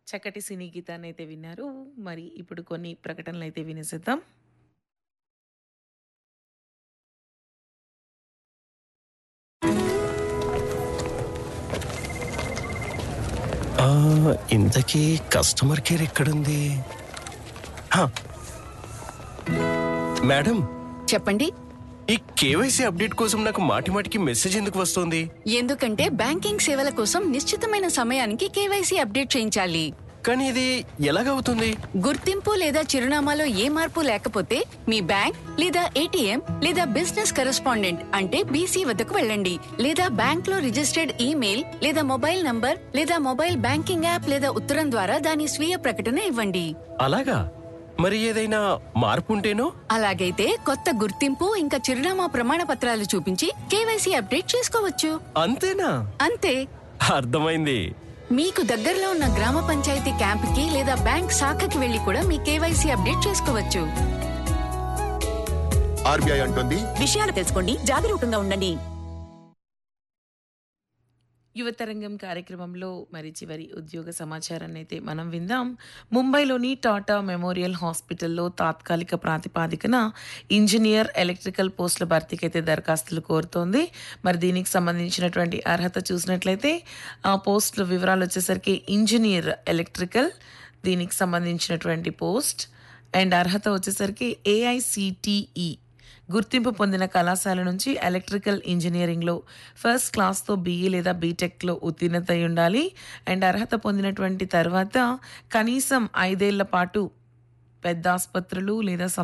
చక్కటి సినీ గీతాన్నయితే విన్నారు. మరి ఇప్పుడు కొన్ని ప్రకటనలయితే వినేసేద్దాం. ఆ! ఇంతకీ కస్టమర్ కేర్ ఎక్కడుంది? హా! మేడం, చెప్పండి ఈ కేవైసీ అప్డేట్ కోసం నాకు మాటిమాటికి మెసేజ్ ఎందుకు వస్తోంది? ఎందుకంటే బ్యాంకింగ్ సేవల కోసం నిశ్చితమైన సమయానికి కేవైసీ అప్డేట్ చేయించాలి కానీ ఇది ఎలాగవుతుంది? గుర్తింపు లేదా చిరునామాలో ఏ మార్పు లేకపోతే మీ బ్యాంక్ లేదా ఏటీఎం లేదా బిజినెస్ కరెస్పాండెంట్ అంటే బీసీ వద్దకు వెళ్ళండి లేదా బ్యాంక్ లో రిజిస్టర్డ్ ఈమెయిల్ లేదా మొబైల్ నంబర్ లేదా మొబైల్ బ్యాంకింగ్ యాప్ లేదా ఉత్తరం ద్వారా దాని స్వీయ ప్రకటన ఇవ్వండి అలాగా? మరి ఏదైనా మార్పు ఉంటేనో? అలాగైతే కొత్త గుర్తింపు ఇంకా చిరునామా ప్రమాణ పత్రాలు చూపించి కేవైసీ అప్డేట్ చేసుకోవచ్చు అంతేనా? అంతే అర్థమైంది. మీకు దగ్గరలో ఉన్న గ్రామ పంచాయతీ క్యాంప్కి లేదా బ్యాంక్ శాఖకి వెళ్లి కూడా మీ కేవైసీ అప్డేట్ చేసుకోవచ్చు ఆర్బీఐ అంటుంది విషయాలు తెలుసుకోండి జాగరూకంగా ఉండండి యువతరంగం కార్యక్రమంలో మరి చివరి ఉద్యోగ సమాచారాన్ని అయితే మనం విందాం ముంబైలోని టాటా మెమోరియల్ హాస్పిటల్లో తాత్కాలిక ప్రాతిపాదికన ఇంజనీర్ ఎలక్ట్రికల్ పోస్టుల భర్తీకి అయితే దరఖాస్తులు కోరుతోంది మరి దీనికి సంబంధించినటువంటి అర్హత చూసినట్లయితే ఆ పోస్టుల వివరాలు వచ్చేసరికి ఇంజనీర్ ఎలక్ట్రికల్ దీనికి సంబంధించినటువంటి పోస్ట్ అండ్ అర్హత వచ్చేసరికి ఏఐసిటిఈ గుర్తింపు పొందిన కళాశాల నుంచి ఎలక్ట్రికల్ ఇంజనీరింగ్లో ఫస్ట్ క్లాస్తో బీఈ లేదా బీటెక్లో ఉత్తీర్ణత అయి ఉండాలి అండ్ అర్హత పొందినటువంటి తర్వాత కనీసం ఐదేళ్ల పాటు పెద్ద ఆసుపత్రులు లేదా